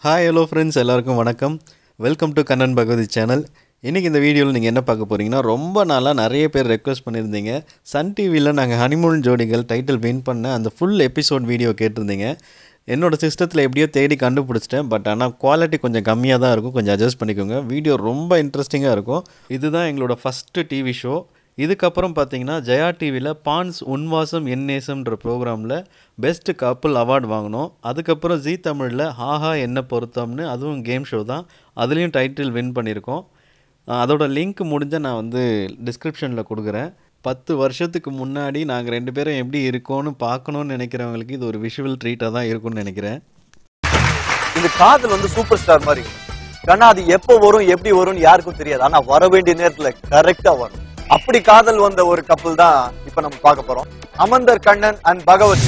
Hi hello friends எல்லாருக்கும் வணக்கம் welcome to Kannan Bhagavathi channel இன்றைக்கி இந்த வீடியோவில் நீங்கள் என்ன பார்க்க போகிறீங்கன்னா ரொம்ப நாளாக நிறைய பேர் ரெக்வஸ்ட் பண்ணியிருந்தீங்க சன் டிவியில் நாங்கள் ஹனிமூன் ஜோடிகள் டைட்டில் வின் பண்ண அந்த ஃபுல் எபிசோட் வீடியோ கேட்டிருந்தீங்க என்னோட சிஸ்டத்தில் எப்படியோ தேடி கண்டுபிடிச்சிட்டேன் பட் ஆனால் குவாலிட்டி கொஞ்சம் கம்மியாக தான் இருக்கும் கொஞ்சம் அட்ஜஸ்ட் பண்ணிக்கோங்க வீடியோ ரொம்ப இன்ட்ரெஸ்டிங்காக இருக்கும் இதுதான் எங்களோட ஃபஸ்ட்டு டிவி ஷோ இதுக்கப்புறம் பார்த்தீங்கன்னா ஜெயா டிவியில் பான்ஸ் உன்வாசம் எந்நேசம்ன்ற ப்ரோக்ராமில் பெஸ்ட் கப்புள் அவார்டு வாங்கினோம் அதுக்கப்புறம் ஜீ தமிழில் ஹாஹா என்ன பொருத்தம்னு அதுவும் கேம் ஷோ தான் அதுலேயும் டைட்டில் வின் பண்ணியிருக்கோம் அஹ் அதோட லிங்க் முடிஞ்ச நான் வந்து டிஸ்கிரிப்ஷனில் கொடுக்குறேன் பத்து வருஷத்துக்கு முன்னாடி நாங்கள் ரெண்டு பேரும் எப்படி இருக்கோன்னு பார்க்கணுன்னு நினைக்கிறவங்களுக்கு இது ஒரு விஷுவல் ட்ரீட்டாக தான் இருக்கும்னு நினைக்கிறேன் இந்த காதல் வந்து சூப்பர் ஸ்டார் மாதிரி ஆனா அது எப்போ வரும் எப்படி வரும்னு யாருக்கும் தெரியாது ஆனா வர வேண்டிய நேரத்துல கரெக்டா வரும் அப்படி காதல் வந்த ஒரு கப்பல் தான் இப்ப நம்ம பார்க்க போறோம் அமந்தர் கண்ணன் அண்ட் பகவதி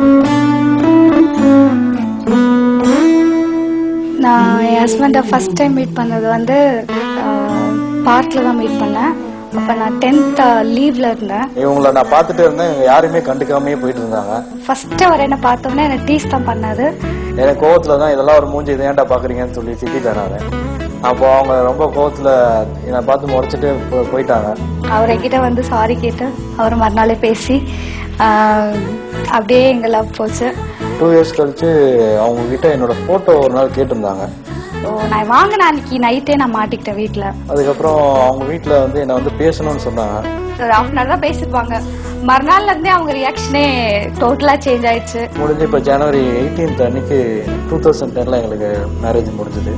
நான் என் ஹஸ்பண்டை ஃபர்ஸ்ட் டைம் மீட் பண்ணது வந்து பார்க்கில் தான் மீட் பண்ணேன் அப்போ நான் டென்த் லீவ்ல இருந்தேன் இவங்கள நான் பார்த்துட்டு இருந்தேன் இவங்க யாருமே கண்டுக்காமயே போயிட்டு இருந்தாங்க ஃபர்ஸ்ட் அவர் என்ன பார்த்தோன்னே என்ன டீஸ் தான் பண்ணாரு எனக்கு கோவத்துல தான் இதெல்லாம் ஒரு மூஞ்சி இதை ஏன்டா பாக்குறீங்கன்னு சொல்லி திட்டிட்டேன் நானு அப்போ அவங்க ரொம்ப கோவத்துல என்னை பார்த்து முறைச்சிட்டு போ- போயிட்டாங்க அவர் என்கிட்ட வந்து சாரி கேட்டு அவர் மறுநாளே பேசி ஆஹ், அப்படியே எங்க லவ் போச்சு டூ இயர்ஸ் கழிச்சு அவங்க கிட்ட என்னோட போட்டோ ஒரு நாள் கேட்டிருந்தாங்க ஸோ நான் வாங்கின அன்னைக்கு நைட்டே நான் மாட்டிக்கிட்டேன் வீட்டில் அதுக்கப்புறம் அவங்க வீட்ல வந்து என்னை வந்து பேசணும்னு சொன்னாங்க ஒரு ஹாஃப் அன் தான் பேசிருப்பாங்க மறுநாள்ல இருந்தே அவங்க ரியாக்ஷனே டோட்டலா சேஞ்ச் ஆயிடுச்சு முடிஞ்சு இப்போ ஜனவரி 18th அன்னைக்கு டூ தௌசண்ட் டென்ல எங்களுக்கு மேரேஜ் முடிஞ்சது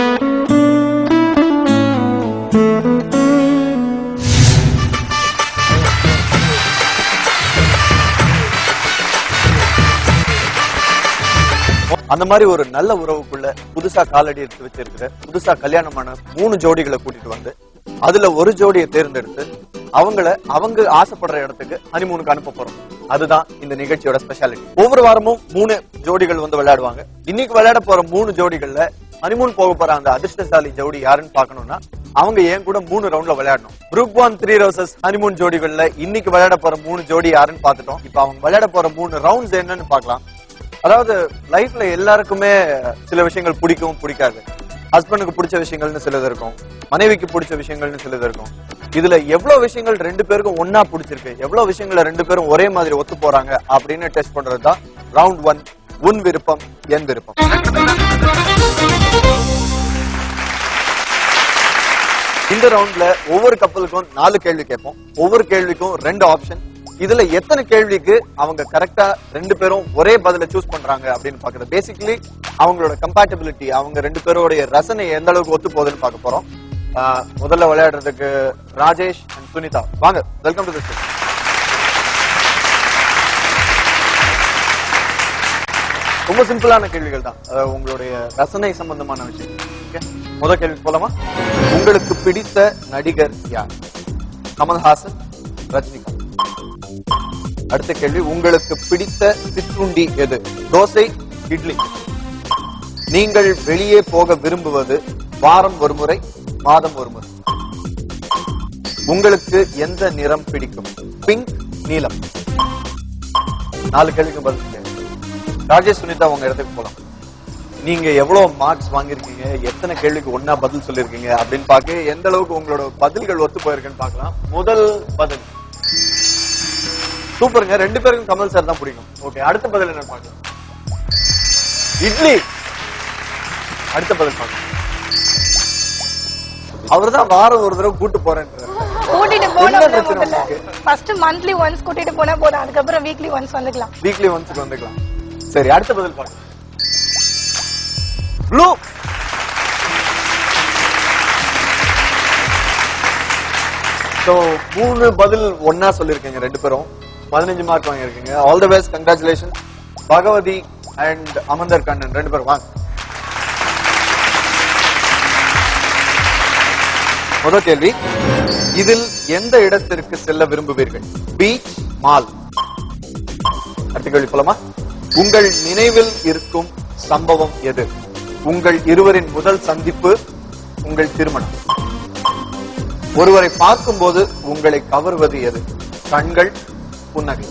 அந்த மாதிரி ஒரு நல்ல உறவுக்குள்ள புதுசா காலடி எடுத்து வச்சிருக்கிற புதுசா கல்யாணமான மூணு ஜோடிகளை கூட்டிட்டு வந்து அதுல ஒரு ஜோடியை தேர்ந்தெடுத்து அவங்கள அவங்க ஆசைப்படுற இடத்துக்கு ஹனிமூனுக்கு அனுப்ப போறோம் அதுதான் இந்த நிகழ்ச்சியோட ஸ்பெஷாலிட்டி ஒவ்வொரு வாரமும் மூணு ஜோடிகள் வந்து விளையாடுவாங்க இன்னைக்கு விளையாட போற மூணு ஜோடிகள்ல ஹனிமூன் போக போற அந்த அதிர்ஷ்டசாலி ஜோடி யாருன்னு பார்க்கணும்னா அவங்க ஏன் கூட மூணு ரவுண்ட்ல விளையாடணும் group one three roses honeymoon ஜோடிகள்ல இன்னைக்கு விளையாட போற மூணு ஜோடி யாருன்னு பார்த்துட்டோம் இப்ப அவங்க விளையாட போற மூணு ரவுண்ட்ஸ் என்னன்னு பார்க்கலாம் அதாவது லைஃப்ல எல்லாருக்குமே சில விஷயங்கள் பிடிக்கும் பிடிக்காது ஹஸ்பண்டுக்கு பிடிச்ச விஷயங்கள்னு சிலது இருக்கும் மனைவிக்கு பிடிச்ச விஷயங்கள்னு சிலது இருக்கும் இதுல எவ்வளவு விஷயங்கள் ரெண்டு பேருக்கும் ஒன்னா பிடிச்சிருக்கு எவ்வளவு விஷயங்களை ரெண்டு பேரும் ஒரே மாதிரி ஒத்து போறாங்க அப்படின்னு டெஸ்ட் பண்றது தான் ரவுண்ட் ஒன் உன் விருப்பம் என் விருப்பம் இந்த ரவுண்ட்ல ஒவ்வொரு கப்பலுக்கும் நாலு கேள்வி கேட்போம் ஒவ்வொரு கேள்விக்கும் ரெண்டு ஆப்ஷன் இதுல எத்தனை கேள்விக்கு அவங்க கரெக்டா ரெண்டு பேரும் ஒரே பதில சூஸ் பண்றாங்க அப்படின்னு பாக்குறது பேசிக்கலி அவங்களோட கம்பேட்டபிலிட்டி அவங்க ரெண்டு பேரோடைய ரசனை எந்த அளவுக்கு ஒத்து போகுதுன்னு பார்க்க போறோம் ஆஹ் முதல்ல விளையாடுறதுக்கு ராஜேஷ் அண்ட் சுனிதா வாங்க வெல்கம் டு திஸ் ரொம்ப சிம்பிளான கேள்விகள் தான் அதாவது உங்களுடைய ரசனை சம்பந்தமான விஷயம் Okay? முத கேள்வி போலாமா உங்களுக்கு பிடித்த நடிகர் யார் கமல்ஹாசன் ரஜினிகாந்த் அடுத்த கேள்வி உங்களுக்கு பிடித்த சிற்றுண்டி எது தோசை இட்லி நீங்கள் வெளியே போக விரும்புவது வாரம் ஒரு முறை மாதம் ஒரு முறை உங்களுக்கு எந்த நிறம் பிடிக்கும் பிங்க் நீலம் நாலு கேள்விக்கு பதில் சொல்லுங்க. ராஜேஷ் சுனிதா உங்க இடத்துக்கு போலாம் நீங்க எவ்வளவு மார்க்ஸ் வாங்கியிருக்கீங்க எத்தனை கேள்விக்கு ஒன்னா பதில் சொல்லிருக்கீங்க அப்படின்னு பார்க்க எந்த அளவுக்கு உங்களோட பதில்கள் ஒத்து போயிருக்குன்னு பார்க்கலாம் முதல் பதில் சூப்பருங்க ரெண்டு பேருக்கும் கமல் சார் தான் பிடிக்கும் ஓகே அடுத்த பதில் என்ன பார்க்கலாம் இட்லி அடுத்த பதில் பார்க்கலாம் அவர்தான் வாரம் ஒரு தடவை கூட்டு போறேன்றாரு கூட்டிட்டு என்ன போன பிரச்சனை முதல்ல உங்களுக்கு? ஃபர்ஸ்ட் மந்த்லி ஒன்ஸ் கூட்டிட்டு போனா போதும் அதுக்கப்புறம் வீக்லி ஒன்ஸ் வந்துக்கலாம் வீக்லி ஒன்ஸுக்கு வந்துக்கலாம் சரி அடுத்த பதில் பார்க்கலாம் ப்ளூ சோ மூணு பதில் ஒன்னா சொல்லிருக்கீங்க ரெண்டு பேரும் பதினஞ்சு மார்க் வாங்கியிருக்கீங்க all the best congratulation Bhagavathi and Amandar Kannan ரெண்டு பேரும் வாங்க முதல் கேள்வி இதில் எந்த இடத்திற்கு செல்ல விரும்புவீர்கள் பீச் மால் அடுத்த கேள்வி போலாமா உங்கள் நினைவில் இருக்கும் சம்பவம் எது உங்கள் இருவரின் முதல் சந்திப்பு உங்கள் திருமணம் ஒருவரை பார்க்கும்போது உங்களை கவர்வது எது கண்கள் புன்னகை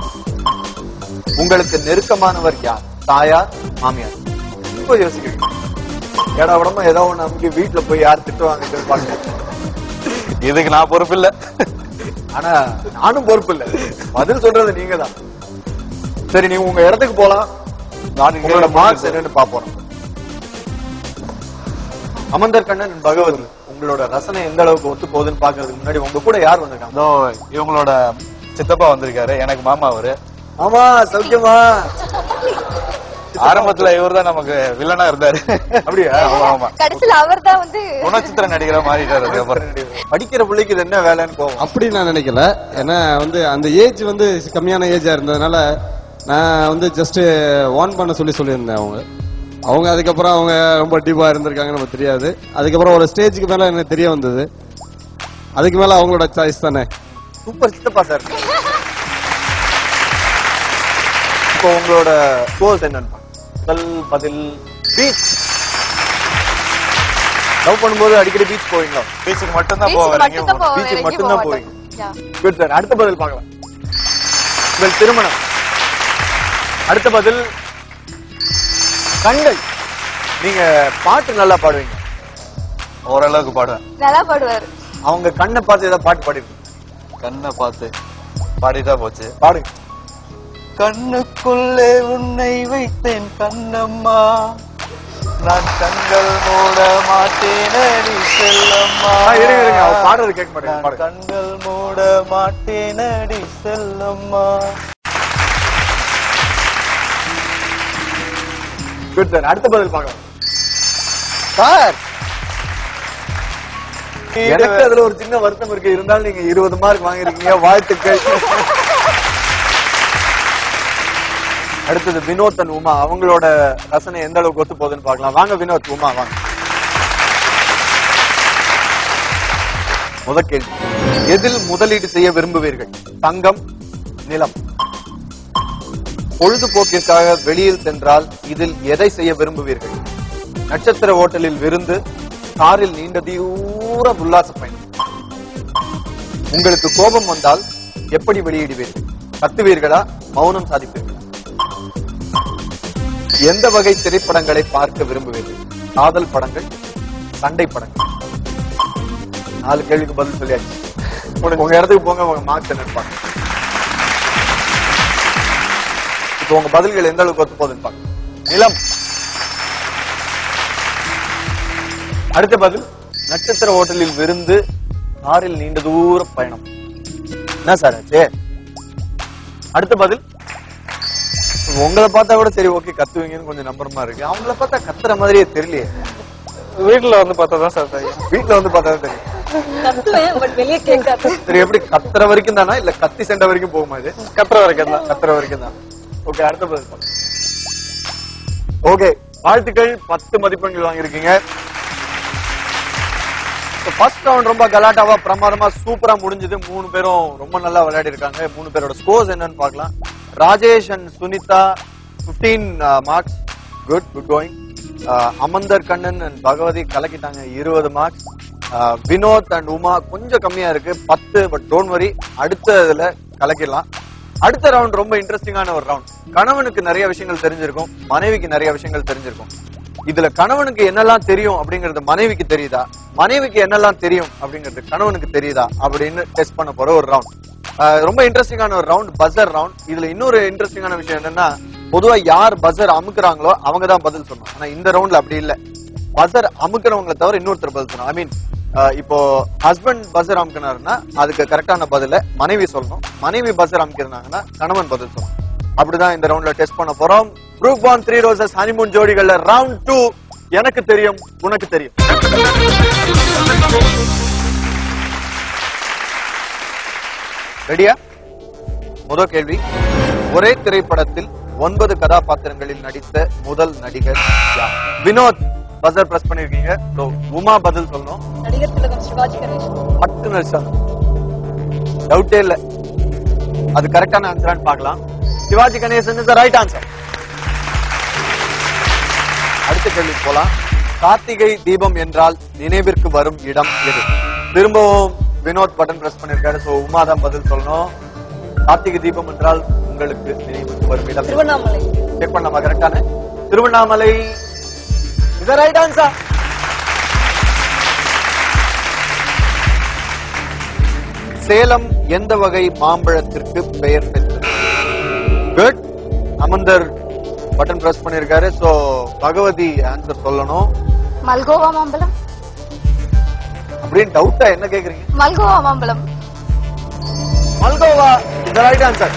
உங்களுக்கு நெருக்கமானவர் யார் தாயார் மாமியார் இப்போ யோசிக்கிறீங்க ஏடா உடம்பு ஏதோ ஒண்ணு நமக்கு வீட்டுல போய் யார் திட்டுவாங்க பாக்க இதுக்கு நான் பொறுப்பு இல்ல ஆனா நானும் பொறுப்பு இல்ல பதில் சொல்றது நீங்க தான் சரி நீங்க உங்க இடத்துக்கு போலாம் நான் இங்கே உங்களோட மார்க்ஸ் என்னன்னு பாப்போம் அமந்தர் கண்ணன் பகவத் உங்களோட ரசனை எந்த அளவுக்கு ஒத்து போகுதுன்னு பாக்குறதுக்கு முன்னாடி உங்க கூட யார் வந்திருக்காங்க இதோ இவங்களோட சித்தப்பா வந்திருக்காரு எனக்கு மாமா அவரு ஆமா சௌக்கியமா ஆரம்பத்துல இவர்தான் நமக்கு வில்லனா இருந்தாரு அப்படியா ஆமா ஆமா கடைசியில அவர் தான் வந்து குணச்சித்திர நடிகரா மாறிட்டாரு அதுக்கப்புறம் படிக்கிற பிள்ளைக்கு இது என்ன வேலைன்னு போவோம் அப்படி நான் நினைக்கல ஏன்னா வந்து அந்த ஏஜ் வந்து கம்மியான ஏஜா இருந்ததுனால நான் வந்து ஜஸ்ட் வார்ன் பண்ண சொல்லி சொல்லியிருந்தேன் அவங்க அவங்க அதுக்கப்புறம் அவங்க ரொம்ப டீப்பா இருந்திருக்காங்க நமக்கு தெரியாது அதுக்கப்புறம் ஒரு ஸ்டேஜுக்கு மேல எனக்கு தெரிய வந்தது அதுக்கு மேல அவங்களோட சாய்ஸ் தானே சூப்பர் சித்தப்பா சார் இப்போ உங்களோட கோர்ஸ் என்னன்னு பாருங்க. முதல் பதில் பீச் லவ் பண்ணும்போது அடிக்கடி பீச் போவீங்களா பீச்சுக்கு மட்டும்தான் பீச்சுக்கு போவார் மட்டும்தான் போவோம், பீச்சுக்கு வேற எங்கேயும் மட்டும்தான் போக போவீங்க. மாட்டோம். Yeah. குட் சார் அடுத்த பதில் பார்க்கலாம் உங்கள் திருமணம் அடுத்த பதில் கண்கள் நீங்க பாட்டு நல்லா பாடுவீங்க ஓரளவுக்கு பாடுவேன் நல்லா பாடுவாரு அவங்க கண்ணை பார்த்து ஏதாவது பாட்டு பாடிருக்கீங்க கண்ணை பார்த்து பாடிட்டா போச்சு பாடுங்க கண்ணுக்குள்ளே உன்னை வைத்தேன் கண்ணம்மா நான் கண்கள் மூட மாட்டேனடி செல்லம்மா ஆ, இருங்க இருங்க அவர் பாடுறது கேட்க மாட்டேங்க நான் பாடுங்க கண்கள் மூட மாட்டேனடி செல்லம்மா குட் சார் அடுத்த பதில் பார்க்கலாம் சார் எனக்கு அதுல ஒரு சின்ன வருத்தம் இருக்கு இருந்தாலும் நீங்க இருபது மார்க் வாங்கிருக்கீங்க வாழ்த்துக்கள் அடுத்தது வினோத் and உமா அவங்களோட ரசனை எந்த அளவுக்கு ஒத்து போகுதுன்னு பார்க்கலாம் வாங்க வினோத் உமா வாங்க முத கேள்வி எதில் முதலீடு செய்ய விரும்புவீர்கள் தங்கம் நிலம் பொழுதுபோக்கிற்காக வெளியில் சென்றால் இதில் எதை செய்ய விரும்புவீர்கள் நட்சத்திர ஓட்டலில் விருந்து காரில் நீண்ட தூர உல்லாச பயணம் உங்களுக்கு கோபம் வந்தால் எப்படி வெளியிடுவீர்கள் கத்துவீர்களா மௌனம் சாதிப்பீர்களா எந்த வகை திரைப்படங்களை பார்க்க விரும்புவீர்கள் காதல் படங்கள் சண்டை படங்கள் நாலு கேள்விக்கு பதில் சொல்லியாச்சு உங்க இடத்துக்கு போங்க உங்க மார்க்ஸ் என்ன பாருங்க இப்போ உங்க பதில்கள் எந்த அளவுக்கு ஒத்து போகுதுன்னு பாருங்க நிலம் அடுத்த பதில் நட்சத்திர ஹோட்டலில் விருந்து காரில் நீண்ட தூர பயணம் என்ன சார் ஆச்சு அடுத்த பதில் உங்களை பார்த்தா கூட சரி ஓகே கத்துவீங்கன்னு கொஞ்சம் நம்புறமா இருக்கு அவங்கள பார்த்தா கத்துற மாதிரியே தெரியலையே வீட்டுல வந்து பார்த்தா தான் சார் தெரியும் வீட்டுல வந்து பார்த்தா தான் தெரியும் கத்துவேன் பட் வெளியே கேட்காது சரி எப்படி கத்துற வரைக்கும் தானா இல்ல கத்தி சண்டை வரைக்கும் போகுமா இது கத்துற வரைக்கும் தான் கத்துற வரைக்கும் தான் ஓகே அடுத்த பதில் ஓகே வாழ்த்துக்கள் பத்து மதிப்பெண்கள் வாங்கியிருக்கீங்க ஃபர்ஸ்ட் ரவுண்ட் ரொம்ப கலாட்டாவா பிரமாதமா சூப்பரா முடிஞ்சது மூணு பேரும் ரொம்ப நல்லா விளையாடி இருக்காங்க மூணு பேரோட ஸ்கோர்ஸ் என்னன்னு பார்க்கலாம் Rajesh and Sunitha 15 marks good good going Amandar Kannan and Bhagavathi கலக்கிட்டாங்க இருபது மார்க்ஸ் வினோத் அண்ட் உமா கொஞ்சம் கம்மியா இருக்கு பத்து பட் டோன்ட் வரி அடுத்த இதுல கலக்கிடலாம் அடுத்த ரவுண்ட் ரொம்ப இன்ட்ரெஸ்டிங்கான ஒரு ரவுண்ட் கணவனுக்கு நிறைய விஷயங்கள் தெரிஞ்சிருக்கும் மனைவிக்கு நிறைய விஷயங்கள் தெரிஞ்சிருக்கும் இதுல கணவனுக்கு என்னெல்லாம் தெரியும் அப்படிங்கறது மனைவிக்கு தெரியுதா மனைவிக்கு என்னெல்லாம் தெரியும் அப்படிங்கிறது கணவனுக்கு தெரியுதா அப்படின்னு டெஸ்ட் பண்ண போற ஒரு ரவுண்ட் ரொம்ப இன்ட்ரெஸ்டிங்கான ஒரு ரவுண்ட் பஸர் ரவுண்ட் இதுல இன்னொரு இன்ட்ரெஸ்டிங்கான விஷயம் என்னன்னா பொதுவா யார் பஸர் அமுக்குறாங்களோ அவங்க தான் பதில் சொல்லணும் ஆனா இந்த ரவுண்ட்ல அப்படி இல்ல பஸர் அமுக்குறவங்களை தவிர இன்னொருத்தர் பதில் சொல்லணும் ஐ மீன் இப்போ ஹஸ்பண்ட் பஸர் அமுக்கினாருன்னா அதுக்கு கரெக்டான பதில மனைவி சொல்லணும் மனைவி பஸர் அமுக்கிறாங்கன்னா கணவன் பதில் சொல்லணும் அப்படிதான் இந்த ரவுண்ட்ல டெஸ்ட் பண்ண போறோம் group one three roses honeymoon ஜோடிகள்ல ரவுண்ட் டூ எனக்கு தெரியும் உனக்கு தெரியும் ரெடியா முதல் கேள்வி ஒரே திரைப்படத்தில் ஒன்பது கதாபாத்திரங்களில் நடித்த முதல் நடிகர் யார் வினோத் பஸர் பிரஸ் பண்ணிருக்கீங்க So, உமா பதில் சொல்லணும் நடிகர் திலகம் சிவாஜி கணேசன் பட்டு நிமிஷம் டவுட்டே இல்ல அது கரெக்டான ஆன்சரான்னு பார்க்கலாம் Sivaji Ganesan is right answer அடுத்த கேள்வி போலாம் கார்த்திகை தீபம் என்றால் நினைவிற்கு வரும் இடம் எது திரும்பவும் வினோத் பட்டன் பிரஸ் பண்ணிருக்காரு சோ உமா தான் பதில் சொல்லணும் கார்த்திகை தீபம் என்றால் உங்களுக்கு நினைவுக்கு வரும் இடம் திருவண்ணாமலை செக் பண்ணலாமா கரெக்டான திருவண்ணாமலை இது ரைட் ஆன்சர் சேலம் எந்த வகை மாம்பழத்திற்கு பெயர் பெற்றது குட் அமந்தர் பட்டன் பிரஸ் பண்ணிருக்காரு சோ பகவதி ஆன்சர் சொல்லணும் மல்கோவா மாம்பழம் அப்படின்னு டவுட்டா என்ன கேக்குறீங்க மல்கோவா மாம்பழம் மல்கோவா இந்த ரைட் ஆன்சர்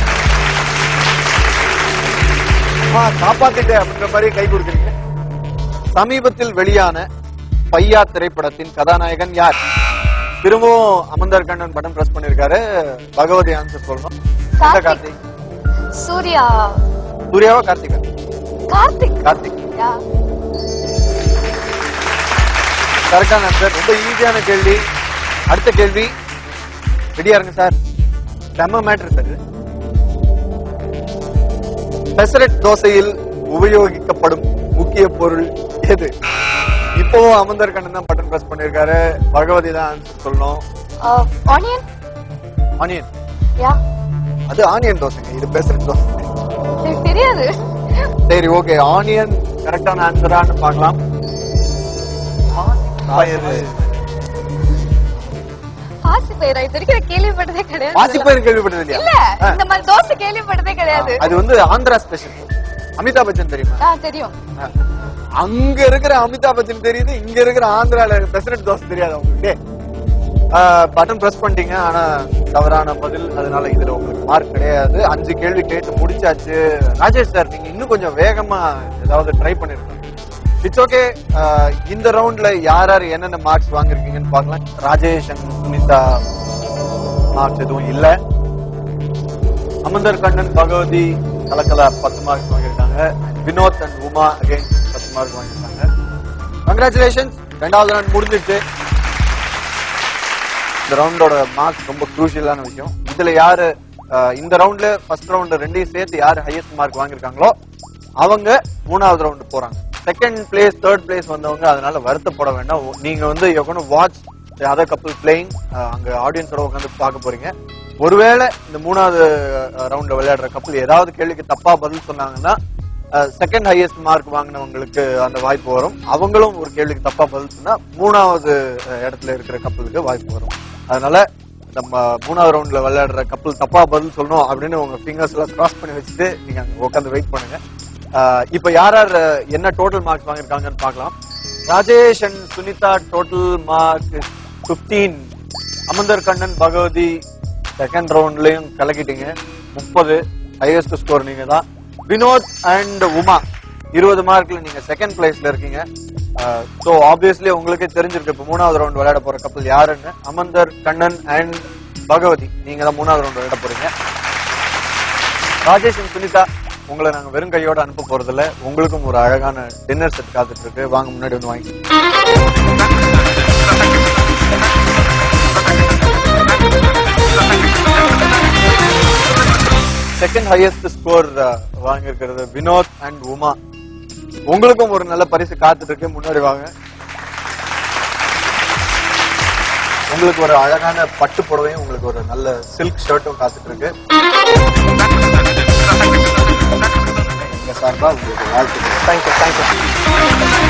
காப்பாத்திட்டேன் அப்படின்ற மாதிரி கை கொடுக்குறீங்க சமீபத்தில் வெளியான பையா திரைப்படத்தின் கதாநாயகன் யார் திரும்பவும் அமந்தர் கண்ணன் பட்டன் பிரஸ் பண்ணிருக்காரு பகவதி ஆன்சர் சொல்லணும் எந்த கார்த்திக். கார்த்திக் சூர்யா சூர்யாவா கார்த்திகா கார்த்திக் கார்த்திக் யா கரெக்டான ஆன்சர் ரொம்ப ஈஸியான கேள்வி அடுத்த கேள்வி ரெடியா இருங்க சார் செம்ம மேட்ரு சார் இது. பெசரட் தோசையில் உபயோகிக்கப்படும் முக்கிய பொருள் எது இப்போவும் அமந்தர் கண்ணன் தான் பட்டன் பிரஸ் பண்ணிருக்காரு பகவதி தான் ஆன்சர் சொல்லணும் ஆனியன் ஆனியன் யா அது ஆனியன் தோசைங்க இது பெசரட் தோசை எனக்கு தெரியாது சரி ஓகே ஆனியன் கரெக்டான ஆன்சரான்னு பார்க்கலாம் பாசி பயிரா இது வரைக்கும் நான் கேள்விப்பட்டதே கிடையாது வாசிப்பேர் கேள்விப்பட்டது இல்ல இல்லையா ஆ. இந்த மாதிரி தோசை கேள்விப்பட்டதே கிடையாது அது வந்து ஆந்திரா ஸ்பெஷல் அமிதாப் பச்சன் தெரியுமா ஆ தெரியும் அங்க இருக்கிற அமிதாப் பச்சன் தெரியுது இங்க இருக்கிற ஆந்திரால பிரசிடென்ட் தோசை தெரியாது உங்களுக்கு பட்டன் பிரஸ் பண்ணிட்டீங்க ஆனா தவறான பதில் அதனால இதுல உங்களுக்கு மார்க் கிடையாது அஞ்சு கேள்வி கேட்டு முடிச்சாச்சு ராஜேஷ் சார் நீங்க இன்னும் கொஞ்சம் வேகமா ஏதாவது ட்ரை பண்ணிருக்கோம் இட்ஸ் ஓகே இந்த ரவுண்ட்ல யார் யார் என்னென்ன மார்க்ஸ் வாங்கிருக்கீங்கன்னு பார்க்கலாம் ராஜேஷ் and சுனிதா மார்க்ஸ் எதுவும் இல்ல அமந்தர் கண்ணன் பகவதி கலக்கலா பத்து மார்க்ஸ் வாங்கியிருக்காங்க வினோத் அண்ட் உமா அகைன் பத்து மார்க் வாங்கியிருக்காங்க கங்க்ராச்சுலேஷன்ஸ் ரெண்டாவது ரவுண்ட் முடிஞ்சிருச்சு இந்த ரவுண்டோட மார்க்ஸ் ரொம்ப குரூஷியலான விஷயம் இதுல யாரு அஹ், இந்த ரவுண்ட்ல ஃபர்ஸ்ட் ரவுண்ட் ரெண்டையும் சேர்த்து யாரு ஹையஸ்ட் மார்க் வாங்கியிருக்காங்களோ அவங்க மூணாவது ரவுண்ட் போறாங்க செகண்ட் பிளேஸ் தேர்ட் பிளேஸ் வந்தவங்க அதனால வருத்தப்பட வேண்டாம் நீங்க வந்து யோகனும் வாட்ச் அதர் கப்பல் பிளேயிங் அங்க ஆடியன்ஸோட உட்காந்து பார்க்க போறீங்க ஒருவேளை இந்த மூணாவது ரவுண்ட்ல விளையாடுற கப்பல் ஏதாவது கேள்விக்கு தப்பா பதில் சொன்னாங்கன்னா செகண்ட் ஹையஸ்ட் மார்க் வாங்கினவங்களுக்கு அந்த வாய்ப்பு வரும் அவங்களும் ஒரு கேள்விக்கு தப்பா பதில் சொன்னா மூணாவது அஹ், இடத்துல இருக்கிற கப்பலுக்கு வாய்ப்பு வரும் அதனால நம்ம மூணாவது ரவுண்ட்ல விளையாடுற கப்பல் தப்பா பதில் சொல்லணும் அப்படின்னு உங்க ஃபிங்கர்ஸ் எல்லாம் கிராஸ் பண்ணி வச்சுட்டு நீங்க அங்க உட்காந்து வெயிட் பண்ணுங்க அஹ், இப்ப யார் யார் அஹ், என்ன டோட்டல் மார்க்ஸ் வாங்கியிருக்காங்கன்னு பார்க்கலாம் Rajesh and Sunitha total mark fifteen Amandar Kannan Bhagavathi second ரவுண்ட்லயும் கலக்கிட்டீங்க முப்பது ஹையஸ்ட் ஸ்கோர் நீங்க தான் வினோத் அண்ட் உமா இருபது மார்க்ல நீங்க செகண்ட் பிளேஸ்ல இருக்கீங்க சோ ஆப்வியஸ்லி உங்களுக்கே தெரிஞ்சிருக்கு இப்ப மூணாவது ரவுண்ட் விளையாட போற கப்பல் யாருன்னு அமந்தர் கண்ணன் அண்ட் பகவதி நீங்க தான் மூணாவது ரவுண்ட் விளையாட போறீங்க ராஜேஷ் and சுனிதா உங்களை நாங்க வெறும் கையோட அனுப்ப போறதில்ல உங்களுக்கும் ஒரு அழகான டின்னர் செட் காத்துட்டு இருக்கு வாங்க முன்னாடி வந்து வாங்கி செகண்ட் ஹையஸ்ட் ஸ்கோர் வாங்கியிருக்கிறது வினோத் அண்ட் உமா உங்களுக்கும் ஒரு நல்ல பரிசு காத்துட்டு இருக்கு முன்னாடி வாங்க உங்களுக்கு ஒரு அழகான பட்டு புடவையும் உங்களுக்கு ஒரு நல்ல சில்க் ஷர்ட்டும் காத்துட்டு இருக்கு எங்க சார்பா உங்களுக்கு வாழ்த்துக்கள் தேங்க்யூ தேங்க்யூ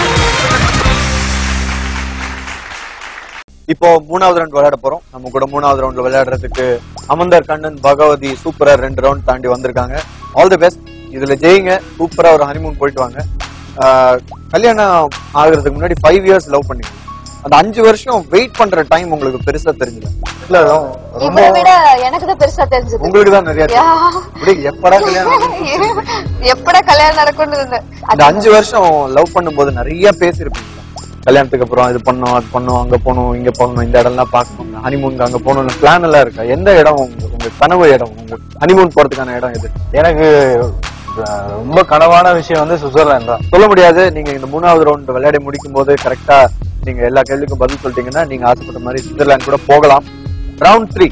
இப்போ மூணாவது ரவுண்ட் விளையாட போறோம் நம்ம கூட மூணாவது ரவுண்ட்ல விளையாடுறதுக்கு அமந்தர் கண்ணன் பகவதி சூப்பரா ரெண்டு ரவுண்ட் தாண்டி வந்திருக்காங்க ஆல் தி பெஸ்ட் இதுல ஜெயிங்க சூப்பரா ஒரு ஹனிமூன் போயிட்டு வாங்க ஆஹ், கல்யாணம் ஆகுறதுக்கு முன்னாடி ஃபைவ் இயர்ஸ் லவ் பண்ணீங்க அந்த அஞ்சு வருஷம் வெயிட் பண்ற டைம் உங்களுக்கு பெருசா தெரிஞ்சல இல்ல ரொம்ப இவரை விட எனக்கு தான் பெருசா தெரிஞ்சது உங்களுக்கு தான் நிறைய யா. தெரியும். இப்படி எப்படா கல்யாணம் ஆகும்? எப்படா கல்யாணம் நடக்கும்னு இருந்தேன் அந்த அஞ்சு வருஷம் லவ் பண்ணும்போது நிறைய பேசியிருப்பீங்க கல்யாணத்துக்கு அப்புறம் இது பண்ணோம் அது பண்ணோம் அங்க போகணும் இங்க போகணும் இந்த இடம்லாம் பார்க்கணும் ஹனிமூனுக்கு அங்க போகணும் பிளான் எல்லாம் இருக்கா எந்த இடம் உங்க உங்க கனவு இடம் உங்க ஹனிமூன் போறதுக்கான இடம் எது எனக்கு அஹ், ரொம்ப கனவான விஷயம் வந்து சுவிட்சர்லாந்து தான் சொல்ல முடியாது நீங்க இந்த மூணாவது ரவுண்ட் விளையாடி முடிக்கும் போது கரெக்டா நீங்க எல்லா கேள்விக்கும் பதில் சொல்லிட்டீங்கன்னா நீங்க ஆசைப்பட்ட மாதிரி சுவிட்சர்லாந்து கூட போகலாம் ரவுண்ட் த்ரீ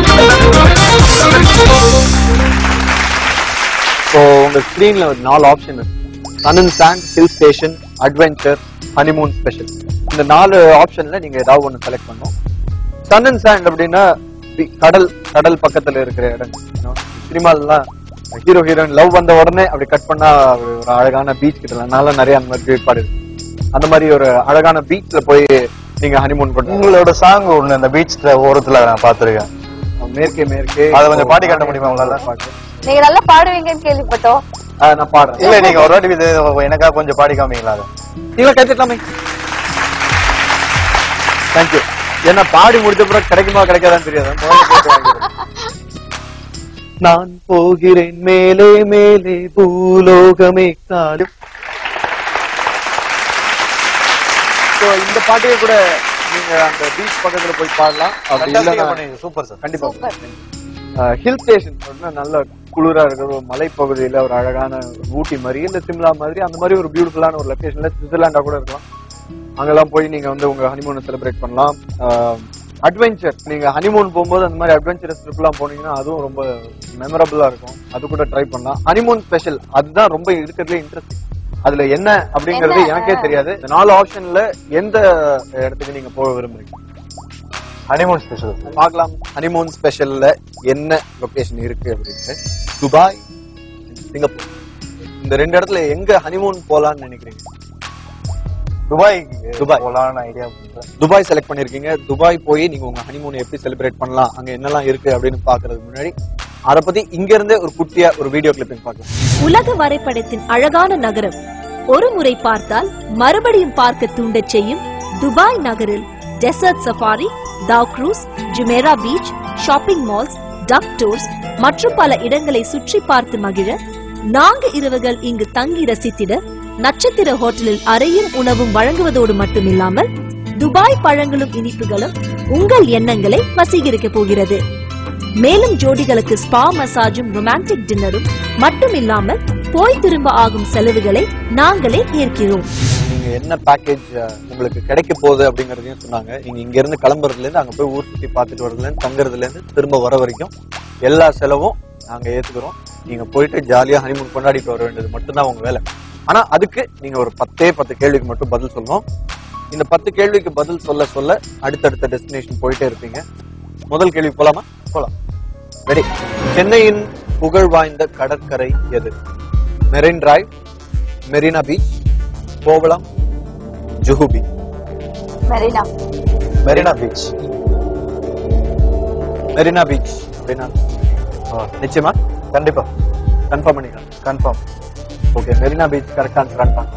ஸோ உங்க ஸ்கிரீன்ல ஒரு நாலு ஆப்ஷன் இருக்கு sun and sand hill station adventure honeymoon special இந்த நாலு ஆப்ஷன்ல நீங்க ஏதாவது ஒன்று செலக்ட் பண்ணணும் சன் அண்ட் சாண்ட் அப்படின்னா தி- கடல் கடல் பக்கத்துல இருக்கிற இடம் சினிமாலாம் ஹீரோ ஹீரோயின் லவ் வந்த உடனே அப்படி கட் பண்ணா ஒரு ஒரு அழகான பீச் கிட்ட நான்லாம் நிறைய அந்த மாதிரி ஏற்பாடு இருக்கு அந்த மாதிரி ஒரு அழகான பீச்ல போய் நீங்க ஹனிமூன் கொண்டு உங்களோட சாங் ஒண்ணு இந்த பீச்ல ஓரத்துல நான் பாத்துருக்கேன் மேற்கே மேற்கே அதை கொஞ்சம் பாடி காட்ட முடியுமா உங்களால? பாட்டு. நீங்க நல்லா பாடுவீங்கன்னு கேள்விப்பட்டோம் ஆ, நான் பாடுறேன் இல்ல நீங்க ஒரு வாட்டி இது எனக்கா கொஞ்சம் பாடி காமிங்களா அதை நீங்களா கத்துக்கலாமே தேங்க்யூ என்ன பாடி முடிச்ச பிறகு கிடைக்குமா கிடைக்காதான்னு தெரியாது முதல்ல கேட்டு வாங்கிக்கிறேன். நான் போகிறேன் மேலே மேலே பூலோகமே காடும் So, இந்த பாட்டையே கூட நீங்க அந்த பீச் பக்கத்துல போய் பாடலாம் அப்படி இல்லைன்னா சூப்பர் சார் கண்டிப்பா ஹில் ஸ்டேஷன் நல்ல குளிரா இருக்கிற ஒரு மலைப்பகுதியில ஒரு அழகான ஊட்டி மாதிரி இல்ல சிம்லா மாதிரி அந்த மாதிரி ஒரு பியூட்டிஃபுல்லான ஒரு லொகேஷன்ல சுவிட்சர்லாண்டா கூட இருக்கலாம் அங்கெல்லாம் போய் நீங்க வந்து உங்க ஹனிமூனை செலிப்ரேட் பண்ணலாம் அட்வென்ச்சர் நீங்க ஹனிமூன் போகும்போது அந்த மாதிரி அட்வென்ச்சரஸ் ட்ரிப் எல்லாம் போனீங்கன்னா அதுவும் ரொம்ப மெமரபிளா இருக்கும் அது கூட ட்ரை பண்ணலாம் ஹனிமூன் ஸ்பெஷல் அதுதான் ரொம்ப இருக்கிறதுலே இன்ட்ரெஸ்டிங் அதுல என்ன அப்படிங்கறது என்ன? எனக்கே தெரியாது இந்த நாலு ஆப்ஷன்ல எந்த இடத்துக்கு நீங்க போக விரும்புறீங்க ஹனிமூன் ஸ்பெஷல் பார்க்கலாம் ஹனிமூன் ஸ்பெஷல்ல என்ன லொகேஷன் இருக்கு அப்படின்னு துபாய் சிங்கப்பூர் இந்த ரெண்டு இடத்துல எங்க ஹனிமூன் போலாம்னு நினைக்கிறீங்க துபாய் துபாய். போலான்னு ஐடியா பண்றேன் துபாய் செலக்ட் பண்ணிருக்கீங்க துபாய் போய் நீங்க உங்க ஹனிமூன் எப்படி செலிப்ரேட் பண்ணலாம் அங்க என்னெல்லாம் இருக்கு அப்படின்னு பாக்குறதுக்கு முன்னாடி அத பத்தி இங்க இருந்தே ஒரு குட்டியா ஒரு வீடியோ கிளிப்பிங் பார்க்கலாம் உலக வரைபடத்தின் அழகான நகரம் ஒரு முறை பார்த்தால் மறுபடியும் பார்க்க தூண்டச் செய்யும் துபாய் நகரில் desert safari dhow cruise Jumeirah beach shopping malls duck tours மற்றும் பல இடங்களை சுற்றி பார்த்து மகிழ நான்கு இரவுகள் இங்கு தங்கி ரசித்திட நட்சத்திர ஹோட்டலில் அறையும் உணவும் வழங்குவதோடு மட்டுமில்லாமல் துபாய் பழங்களும் இனிப்புகளும் உங்கள் எண்ணங்களை வசீகரிக்க போகிறது மேலும் ஜோடிகளுக்கு ஸ்பா மசாஜும் ரொமான்டிக் டின்னரும் மட்டுமில்லாமல் போய் திரும்ப ஆகும் செலவுகளை நாங்களே ஏற்கிறோம் நீங்க என்ன பேக்கேஜ் உங்களுக்கு கிடைக்க போகுது அப்படிங்கறதையும் சொன்னாங்க நீங்க இங்க இருந்து கிளம்புறதுல இருந்து அங்க போய் ஊர் சுத்தி பார்த்துட்டு வரதுல இருந்து தங்குறதுல இருந்து திரும்ப வர வரைக்கும் எல்லா செலவும் நாங்க ஏத்துக்கிறோம் நீங்க போயிட்டு ஜாலியா ஹனிமூன் கொண்டாடிட்டு வர வேண்டியது மட்டும்தான் உங்க வேலை ஆனா அதுக்கு நீங்க ஒரு பத்தே பத்து கேள்விக்கு மட்டும் பதில் சொல்லணும் இந்த பத்து கேள்விக்கு பதில் சொல்ல சொல்ல அடுத்தடுத்த டெஸ்டினேஷன் போயிட்டே இருப்பீங்க முதல் கேள்வி போலாமா போலாம் ரெடி சென்னையின் புகழ் வாய்ந்த கடற்கரை எது Marine Drive Marina beach Kovalam Juhu beach Marina Marina beach Marina beach அப்படின்னா நிச்சயமா கண்டிப்பா கன்ஃபார்ம் பண்ணிக்கலாம் confirm okay Marina beach correct answer confirm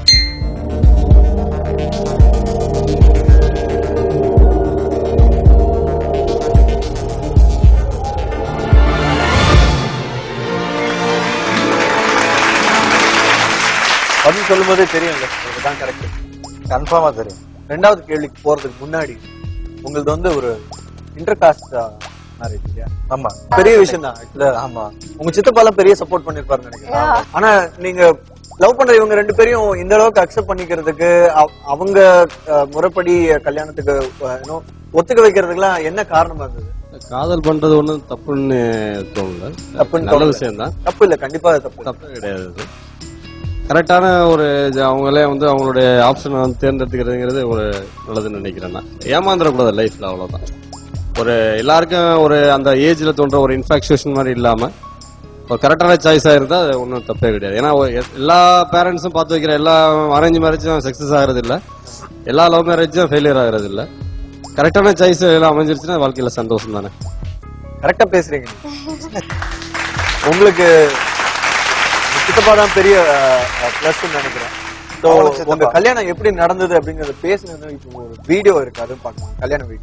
பதில் சொல்லும்போதே தெரியும்ல இதுதான் கரெக்ட் கன்ஃபார்மா தெரியும் ரெண்டாவது கேள்விக்கு போறதுக்கு முன்னாடி உங்களது வந்து ஒரு இன்டர் காஸ்ட் மேரேஜ் இல்லையா ஆமா பெரிய விஷயம் தான் இல்ல ஆமா உங்க சித்தப்பாலாம் பெரிய சப்போர்ட் பண்ணிருப்பாருன்னு நினைக்கிறேன் ஆனா நீங்க லவ் பண்ற இவங்க ரெண்டு பேரையும் இந்த அளவுக்கு அக்செப்ட் பண்ணிக்கிறதுக்கு அவ- அவங்க அஹ், முறைப்படி கல்யாணத்துக்கு அஹ், you know, ஒத்துக்க வைக்கிறதுக்குலாம் என்ன காரணமா இருந்தது காதல் பண்றது ஒண்ணும் தப்புன்னு தோணல தப்புன்னு நல்ல தோணல. விஷயம் தான் தப்பு இல்ல கண்டிப்பா அது தப்பு தப்பு கிடையாது அது. கரெக்டான ஒரு ஜ- அவங்களே வந்து அவங்களுடைய ஆப்ஷனை வந்து தேர்ந்தெடுத்துக்கிறதுங்கிறது ஒரு நல்லதுன்னு நினைக்கிறேன் நான் ஏமாந்துடக்கூடாது லைஃப்ல அவ்வளவுதான் ஒரு எல்லாருக்கும் ஒரு அந்த ஏஜ்ல தோன்ற ஒரு இன்ஃபாக்சுவேஷன் மாதிரி இல்லாம ஒரு கரெக்டான சாய்ஸா இருந்தா அது ஒன்றும் தப்பே கிடையாது ஏன்னா ஒரு எ- எல்லா பேரண்ட்ஸும் பார்த்து வைக்கிற எல்லா அரேஞ்ச் மேரேஜும் சக்சஸ் ஆகிறது இல்ல எல்லா லவ் மேரேஜும் ஃபெயிலியர் ஆகிறது இல்ல கரெக்டான சாய்ஸ் எல்லாம் அமைஞ்சிருச்சுன்னா வாழ்க்கையில சந்தோஷம் தானே கரெக்டா பேசுறீங்க உங்களுக்கு உங்க சித்தப்பா தான் பெரிய பிளஸ் நினைக்கிறேன் So, அவங்களுக்கு சித்தப்பா. உங்க கல்யாணம் எப்படி நடந்தது அப்படிங்கறத பேசுனது இப்போ ஒரு வீடியோ இருக்கு அது பார்க்கலாம் கல்யாண வீடியோ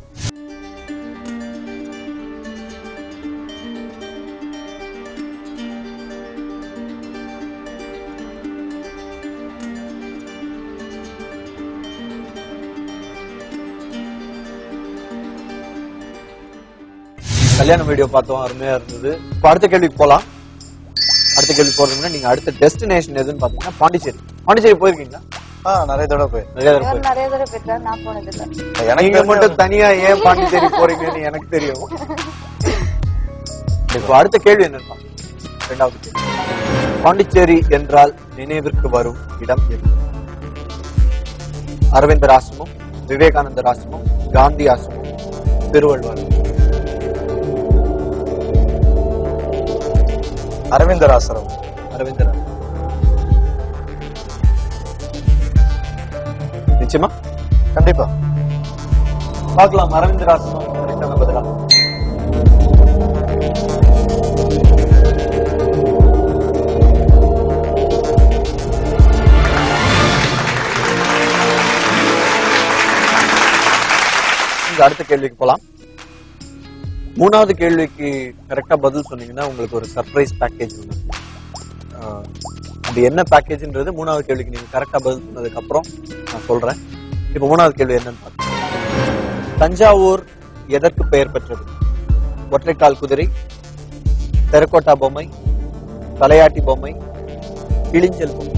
கல்யாண வீடியோ பார்த்தோம் அருமையா இருந்தது இப்போ அடுத்த கேள்விக்கு போலாம் அடுத்த கேள்வி போறதுக்கு முன்னாடி நீங்க அடுத்த டெஸ்டினேஷன் எதுன்னு பாத்தீங்கன்னா பாண்டிச்சேரி பாண்டிச்சேரி போயிருக்கீங்களா ஆ நிறைய தடவை போய் நிறைய தடவை இவர் நிறைய தடவை போயிருக்காரு நான் போனது இல்ல எனக்கு நீங்க தெரிஞ்ச- மட்டும் தனியா ஏன் பாண்டிச்சேரி போறீங்கன்னு எனக்கு தெரியும் இப்போ அடுத்த கேள்வி என்னன்னா ரெண்டாவது கேள்வி பாண்டிச்சேரி என்றால் நினைவிற்கு வரும் இடம் எது அரவிந்தர் ஆசிரமம் விவேகானந்தர் ஆசிரமம் காந்தி ஆசிரமம் திருவள்ளுவர் அரவிந்தர் ஆசிரம் அரவிந்தரா நிச்சயமா கண்டிப்பா பார்க்கலாம் அரவிந்தர் ஆசிரமம் கரெக்டான பதிலா இங்க அடுத்த கேள்விக்கு போலாம் மூணாவது கேள்விக்கு கரெக்டா பதில் சொன்னீங்கன்னா உங்களுக்கு ஒரு சர்ப்ரைஸ் பேக்கேஜ் ஒன்று ஆஹ், அது என்ன பேக்கேஜ்ன்றது மூணாவது கேள்விக்கு நீங்க கரெக்டா பதில் சொன்னதுக்கு அப்புறம் நான் சொல்றேன் இப்போ மூணாவது கேள்வி என்னன்னு பார்க்கலாம் தஞ்சாவூர் எதற்கு பெயர் பெற்றது ஒற்றைக்கால் குதிரை தெரக்கோட்டா பொம்மை தலையாட்டி பொம்மை கிளிஞ்சல் பொம்மை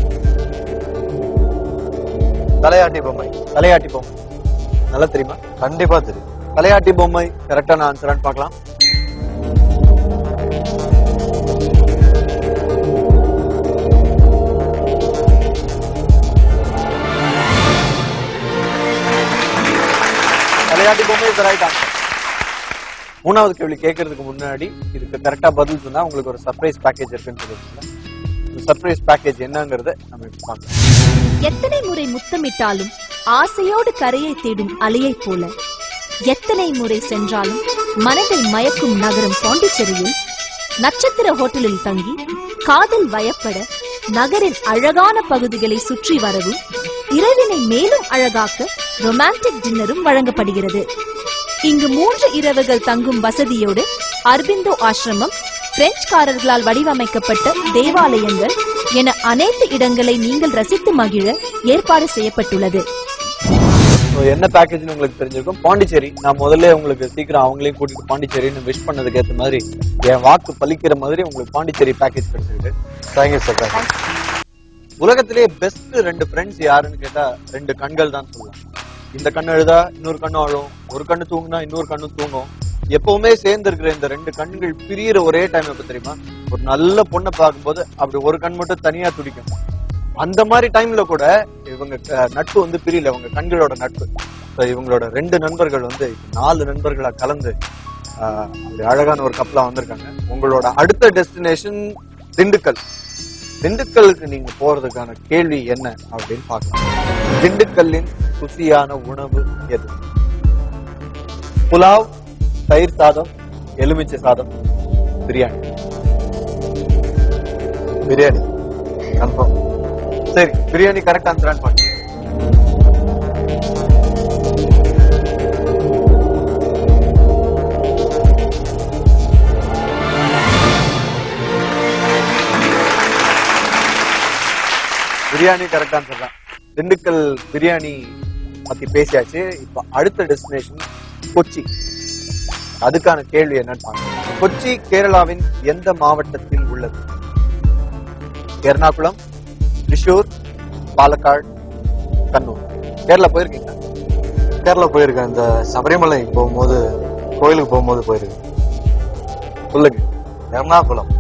தலையாட்டி பொம்மை தலையாட்டி பொம்மை நல்லா தெரியுமா கண்டிப்பா தெரியும் தலையாட்டி பொம்மை கரெக்டான ஆன்சரான்னு பார்க்கலாம் தலையாட்டி பொம்மை இஸ் ரைட் ஆன்சர் மூணாவது கேள்வி கேட்கறதுக்கு முன்னாடி இதுக்கு கரெக்டா பதில் சொன்னா உங்களுக்கு ஒரு சர்ப்ரைஸ் பேக்கேஜ் இருக்குன்னு சொல்லிருக்கீங்க இந்த சர்ப்ரைஸ் பேக்கேஜ் என்னங்கறத நம்ம இப்ப பார்க்கலாம் எத்தனை முறை முத்தமிட்டாலும் ஆசையோடு கரையை தேடும் அலையைப் போல எத்தனை முறை சென்றாலும் மனதை மயக்கும் நகரம் பாண்டிச்சேரியில் நட்சத்திர ஹோட்டலில் தங்கி காதல் வயப்பட நகரின் அழகான பகுதிகளை சுற்றி வரவும் இரவினை மேலும் அழகாக்க ரொமான்டிக் டின்னரும் வழங்கப்படுகிறது இங்கு மூன்று இரவுகள் தங்கும் வசதியோடு அரபிந்தோ ஆசிரமம் பிரெஞ்சுக்காரர்களால் வடிவமைக்கப்பட்ட தேவாலயங்கள் என அனைத்து இடங்களை நீங்கள் ரசித்து மகிழ ஏற்பாடு செய்யப்பட்டுள்ளது So, என்ன பேக்கேஜ்னு உங்களுக்கு தெரிஞ்சிருக்கும் பாண்டிச்சேரி நான் முதல்ல உங்களுக்கு சீக்கிரம் அவங்களையும் கூட்டிட்டு பாண்டிச்சேரின்னு விஷ் பண்ணதுக்கு ஏத்த மாதிரி என் வாக்கு பலிக்கிற மாதிரி உங்களுக்கு பாண்டிச்சேரி பேக்கேஜ் கிடைச்சிருக்கு தேங்க்யூ சார் தேங்க்யூ உலகத்திலேயே பெஸ்ட் ரெண்டு ஃப்ரெண்ட்ஸ் யாருன்னு கேட்டா ரெண்டு கண்கள் தான் சொல்லலாம் இந்த கண்ணு அழுதா இன்னொரு கண்ணு அழும் ஒரு கண்ணு தூங்குனா இன்னொரு கண்ணு தூங்கும் எப்பவுமே சேர்ந்து இருக்கிற இந்த ரெண்டு கண்கள் பிரியற ஒரே டைம் எப்ப தெரியுமா ஒரு நல்ல பொண்ணை பார்க்கும்போது அப்படி ஒரு கண் மட்டும் தனியா துடிக்கும் அந்த மாதிரி டைம்ல கூட இவங்க அஹ், நட்பு வந்து பிரியல இவங்க கண்களோட நட்பு So, இவங்களோட ரெண்டு நண்பர்கள் வந்து இப்ப நாலு நண்பர்களா கலந்து ஆஹ், அப்படி அழகான ஒரு கப்பலா வந்திருக்காங்க உங்களோட அடுத்த டெஸ்டினேஷன் திண்டுக்கல் திண்டுக்கலுக்கு நீங்க போறதுக்கான கேள்வி என்ன அப்படின்னு பார்க்கலாம் திண்டுக்கல்லின் ருசியான உணவு எது புலாவ் தயிர் சாதம் எலுமிச்சை சாதம் பிரியாணி பிரியாணி கன்ஃபார்ம் சரி பிரியாணி கரெக்ட் ஆன்சரான்னு பாருங்க பிரியாணி கரெக்ட் ஆன்சர் தான் திண்டுக்கல் பிரியாணி பத்தி பேசியாச்சு இப்ப அடுத்த டெஸ்டினேஷன் கொச்சி அதுக்கான கேள்வி என்னன்னு பாருங்க கொச்சி கேரளாவின் எந்த மாவட்டத்தில் உள்ளது எர்ணாகுளம் திரிஷூர் பாலக்காடு கண்ணூர் கேரளா போயிருக்கீங்களா கேரளா போயிருக்கேன் இந்த சபரிமலை போகும்போது கோயிலுக்கு போகும்போது போயிருக்கேன் சொல்லுங்க எர்ணாகுளம்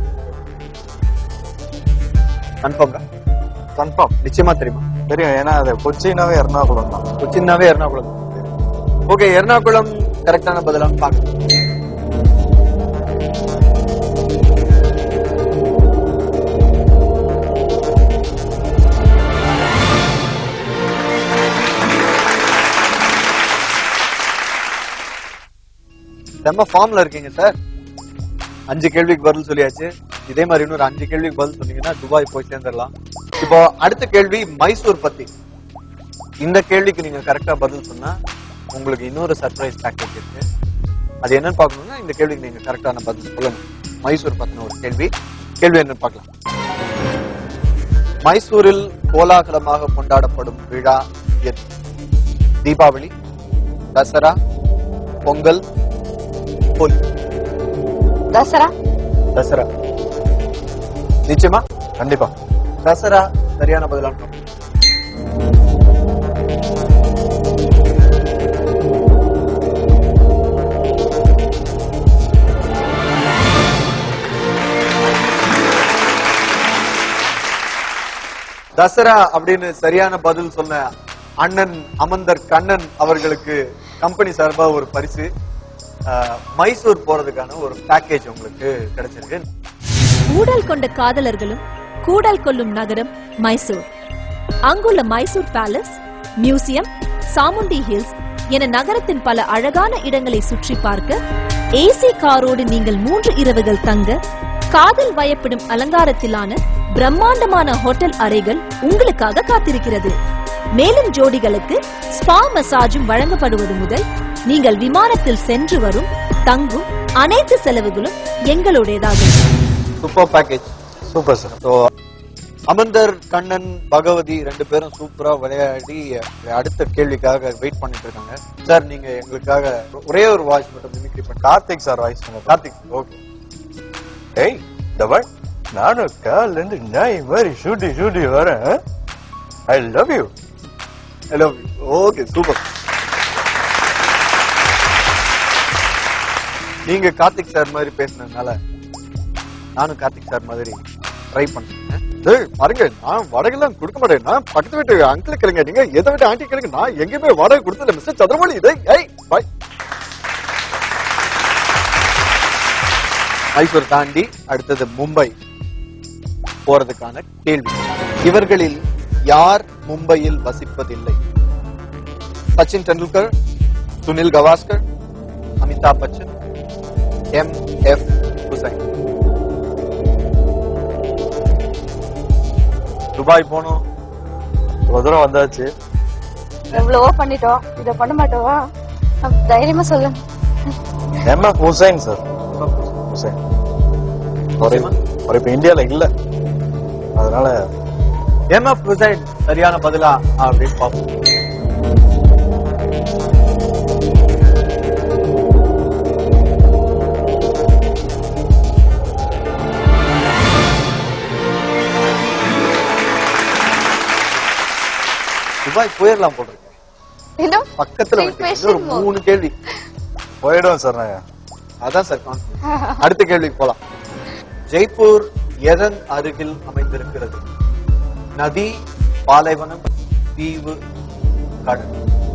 கன்ஃபார்ம் கன்ஃபார்ம் நிச்சயமா தெரியுமா தெரியும் ஏன்னா அது கொச்சினாவே எர்ணாகுளம் தான் கொச்சின்னாவே எர்ணாகுளம் ஓகே எர்ணாகுளம் கரெக்டான பதிலான்னு பார்க்கலாம் செம்ம ஃபார்ம்ல இருக்கீங்க சார் அஞ்சு கேள்விக்கு பதில் சொல்லியாச்சு இதே மாதிரி இன்னொரு அஞ்சு கேள்விக்கு பதில் சொன்னீங்கன்னா துபாய் போய் சேர்ந்துடலாம் இப்போ அடுத்த கேள்வி மைசூர் பத்தி இந்த கேள்விக்கு நீங்க கரெக்டா பதில் சொன்னா உங்களுக்கு இன்னொரு சர்ப்ரைஸ் பேக்கேஜ் இருக்கு அது என்னன்னு பார்க்கணும்னா இந்த கேள்விக்கு நீங்க கரெக்டான பதில் சொல்லணும் மைசூர் பத்தின ஒரு கேள்வி கேள்வி என்னன்னு பார்க்கலாம் மைசூரில் கோலாகலமாக கொண்டாடப்படும் விழா எது தீபாவளி தசரா பொங்கல் ஹோலி தசரா தசரா நிச்சயமா கண்டிப்பா தசரா சரியான பதிலான பார்க்கலாம். தசரா அப்படின்னு சரியான பதில் சொன்ன அண்ணன் அமந்தர் கண்ணன் அவர்களுக்கு கம்பெனி சார்பா ஒரு பரிசு அஹ், மைசூர் போறதுக்கான ஒரு பேக்கேஜ் உங்களுக்கு கிடைச்சிருக்கு ஊடல் கொண்ட காதலர்களும் கூடல் கொள்ளும் நகரம் மைசூர் அங்குள்ள Mysore palace museum Chamundi hills என நகரத்தின் பல அழகான இடங்களை சுற்றி பார்க்க ஏசி காரோடு நீங்கள் மூன்று இரவுகள் தங்க காதல் வயப்படும் அலங்காரத்திலான பிரம்மாண்டமான ஹோட்டல் அறைகள் உங்களுக்காக காத்திருக்கிறது மேலும் ஜோடிகளுக்கு ஸ்பா மசாஜும் வழங்கப்படுவது முதல் நீங்கள் விமானத்தில் சென்று வரும் தங்கும் அனைத்து செலவுகளும் எங்களுடையதாகும் super package super sir so Amarndar Kannan Bhagavathi ரெண்டு பேரும் சூப்பரா விளையாடி அடுத்த கேள்விக்காக வெயிட் பண்ணிட்டு இருக்காங்க சார் நீங்க எங்களுக்காக ஒரே ஒரு வாய்ஸ் மட்டும் மிமிக்ரி பண்ணி Karthik sir voice Karthik okay ஏய் தவள் நானும் கால்ல இருந்து நாய் மாதிரி ஷூட்டி ஷூட்டி வரேன் I love you hello okay super நீங்க கார்த்திக் சார் மாதிரி பேசுனதுனால நானும் கார்த்திக் சார் மாதிரி ட்ரை பண்ணேன் டேய் பாருங்க நான் வடகெல்லாம் கொடுக்க மாட்டேன் நான் பக்கத்து வீட்டு அங்கிள் கேளுங்க நீங்க எதை விட்டு ஆண்டி கேளுங்க நான் எங்கேயுமே வாடகை கொடுத்தல மிஸ்டர் சந்திரமௌழி இதை ஐய் பாய் மைசூர் தாண்டி அடுத்தது மும்பை போறதுக்கான கேள்வி இவர்களில் யார் மும்பையில் வசிப்பதில்லை Sachin Tendulkar Sunil Gavaskar Amitabh Bachchan M F Hussain Dubai போனோம் இவ்வளவு தூரம் வந்தாச்சு எவ்வளவோ பண்ணிட்டோம் இதை பண்ண மாட்டோவா தைரியமா சொல்லுங்க M F Hussain sir Hussain அவர் அவர் இப்ப இந்தியால இல்ல அதனால எம் எஃப் ஹுசைன் சரியான பதிலா அப்படின்னு பார்ப்போம் துபாய் போயிடலாம் போல இருக்கு இன்னும் பக்கத்துல Three வந்துட்டீங்க. இன்னும் ஒரு question more. மூணு கேள்வி போயிடுவோம் சார் நாங்க அதான் சார் confidence. அடுத்த கேள்விக்கு போலாம் ஜெய்ப்பூர் எதன் அருகில் அமைந்திருக்கிறது நதி பாலைவனம் தீவு கடல்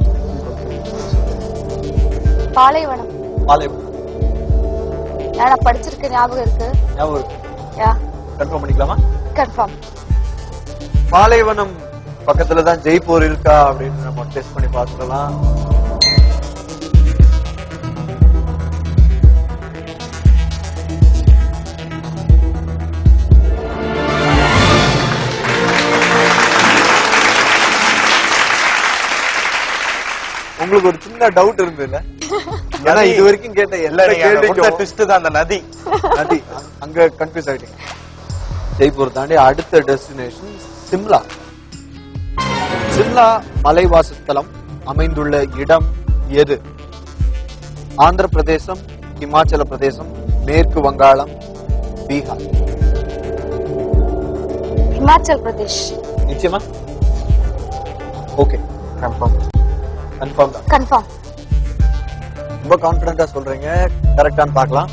பாலைவனம் பாலைவனம் நான் படிச்சிருக்க ஞாபகம் இருக்கு ஞாபகம் இருக்கு யா கன்ஃபார்ம் பண்ணிக்கலாமா கன்ஃபார்ம் பாலைவனம் பக்கத்துல தான் ஜெய்ப்பூர் இருக்கா அப்படின்னு நம்ம டெஸ்ட் பண்ணி பார்த்துக்கலாம் உங்களுக்கு ஒரு சின்ன டவுட் இருந்ததுல ஏன்னா இது வரைக்கும் கேட்ட எல்லா கேள்விக்கும் ட்விஸ்ட் தான் அந்த நதி நதி அங்க- அங்க கன்ஃபியூஸ் ஆயிட்டீங்க ஜெய்ப்பூர் தாண்டி அடுத்த டெஸ்டினேஷன் சிம்லா சிம்லா மலைவாசஸ்தலம் அமைந்துள்ள இடம் எது ஆந்திர பிரதேசம் இமாச்சல பிரதேசம் மேற்கு வங்காளம் பீகார் ஹிமாச்சல் பிரதேஷ் நிச்சயமா ஓகே கன்ஃபார்ம் கன்ஃபார்ம் தான் கன்ஃபார்ம் ரொம்ப கான்பிடண்டா சொல்றீங்க கரெக்டான்னு பார்க்கலாம்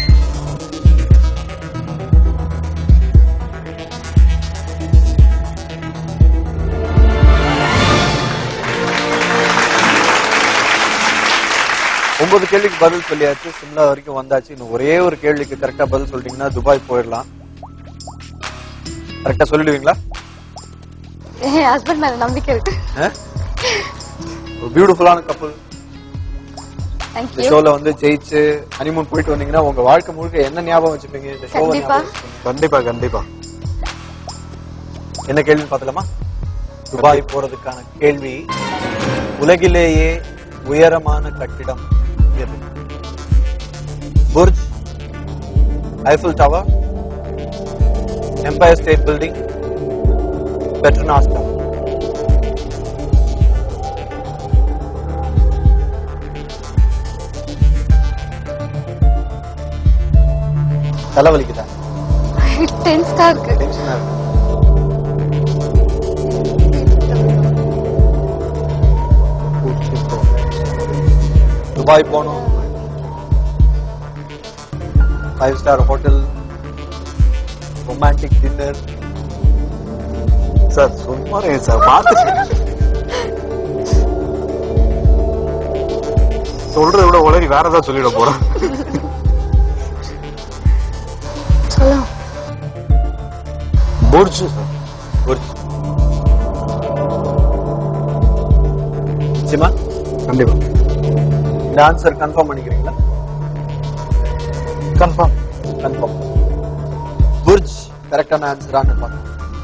ஒன்பது கேள்விக்கு பதில் சொல்லியாச்சு சிம்லா வரைக்கும் வந்தாச்சு இன்னும் ஒரே ஒரு கேள்விக்கு கரெக்டா பதில் சொல்லிட்டீங்கன்னா துபாய் போயிடலாம் கரெக்டா சொல்லிடுவீங்களா என் ஹஸ்பண்ட் மேல நம்பிக்கை இருக்கு ஒரு பியூட்டிஃபுல்லான கப்பல் இந்த தேங்க்யூ ஷோல வந்து ஜெயிச்சு ஹனிமூன் போயிட்டு வந்தீங்கன்னா உங்க வாழ்க்கை முழுக்க என்ன ஞாபகம் வச்சுப்பீங்க இந்த ஷோவை கண்டிப்பா. ஞாபகம் வச்சுப்பீங்க. கண்டிப்பா கண்டிப்பா என்ன கேள்வி பார்த்தலாமா துபாய் போறதுக்கான கேள்வி உலகிலேயே உயரமான கட்டிடம் எது Burj Eiffel tower Empire State building Petronas tower தலைவலிக்குதா டென்ஸ்டா இருக்கு டென்ஷனா இருக்கு துபாய் போனோம் five star hotel romantic dinner sir சும்மா இருங்க சார் பார்த்து சொல்றதை விட உளறி வேற ஏதாவது சொல்லிட போறோம் சொல்லும் புர்ஜ் சார் புர்ஜ் நிச்சயமா கண்டிப்பா இந்த ஆன்சர் கன்ஃபார்ம் பண்ணிக்கிறீங்களா கன்ஃபார்ம் கன்ஃபார்ம் புர்ஜ் கரெக்டான ஆன்சரான்னு பார்க்கலாம்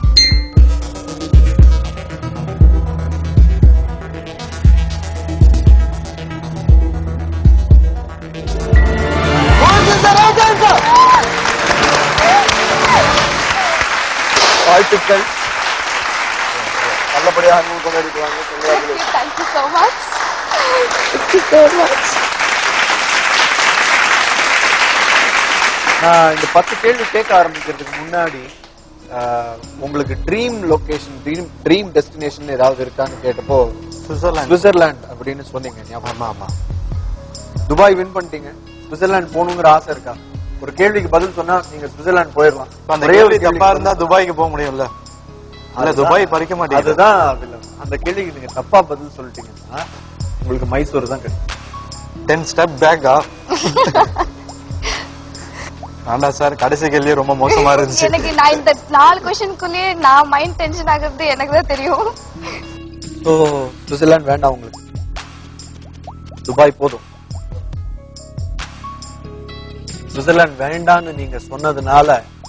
வாழ்த்துக்கள் நல்லபடியாக அனுபவம் கொண்டாடிட்டு வாங்க congratulations. Thank you so much thank you so much நான் இந்த பத்து கேள்வி கேட்க ஆரம்பிக்கிறதுக்கு முன்னாடி ஆஹ், உங்களுக்கு dream location dream dream destination ஏதாவது இருக்கான்னு கேட்டப்போ சுவிட்சர்லாந்து சுவிட்சர்லாந்து அப்படின்னு சொன்னீங்க ஞாபகம் ஆமா ஆமா துபாய் வின் பண்ணிட்டீங்க சுவிட்சர்லாந்து போகணுங்கிற ஆசை இருக்கா ஒரு கேள்விக்கு பதில் சொன்னா நீங்க சுவிட்சர்லாந்து போயிடலாம் இப்ப அந்த ஒரே ஒரு கேள்வி கேள்விக்கு தப்பா இருந்தா துபாய்க்கு போக முடியும்ல இல்ல அதுதான். துபாய் பறிக்க மாட்டேங்குது அதுதான் வில்லன். அந்த கேள்விக்கு நீங்க தப்பா பதில் சொல்லிட்டீங்கன்னா உங்களுக்கு மைசூர் தான் கிடைக்கும் டென் ஸ்டெப் பேக்கா வேண்டாம் சார் கடைசி கேள்வி ரொம்ப மோசமா இருந்துச்சு எனக்கு நான் இந்த நாலு கொஸ்டினுக்குள்ளேயே நான் மைண்ட் டென்ஷன் ஆகுறது எனக்கு தான் தெரியும் ஸோ சுவிட்சர்லாந்து வேண்டாம் உங்களுக்கு துபாய் போதும் சுவிட்சர்லாந்து வேண்டான்னு நீங்க சொன்னதுனால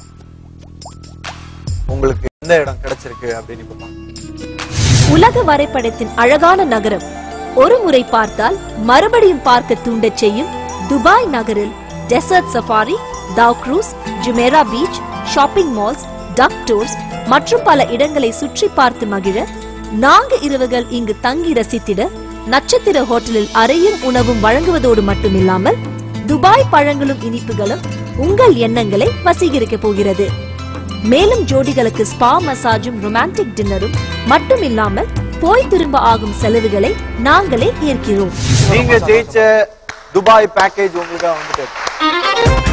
உங்களுக்கு எந்த இடம் கிடைச்சிருக்கு அப்படின்னு இப்ப பாருங்க. உலக வரைபடத்தின் அழகான நகரம் ஒரு முறை பார்த்தால் மறுபடியும் பார்க்க தூண்டச் செய்யும் துபாய் நகரில் desert safari dhow cruise Jumeirah beach shopping malls duck tours மற்றும் பல இடங்களை சுற்றி பார்த்து மகிழ நான்கு இரவுகள் இங்கு தங்கி ரசித்திட நட்சத்திர ஹோட்டலில் அறையும் உணவும் வழங்குவதோடு மட்டுமில்லாமல் துபாய் பழங்களும் இனிப்புகளும் உங்கள் எண்ணங்களை வசீகரிக்க போகிறது மேலும் ஜோடிகளுக்கு ஸ்பா மசாஜும் ரொமான்டிக் டின்னரும் மட்டும் இல்லாமல் போய் திரும்ப ஆகும் செலவுகளை நாங்களே ஏற்கிறோம் நீங்க ஜெயிச்ச துபாய் பேக்கேஜ் உங்களுக்காக வந்துட்டு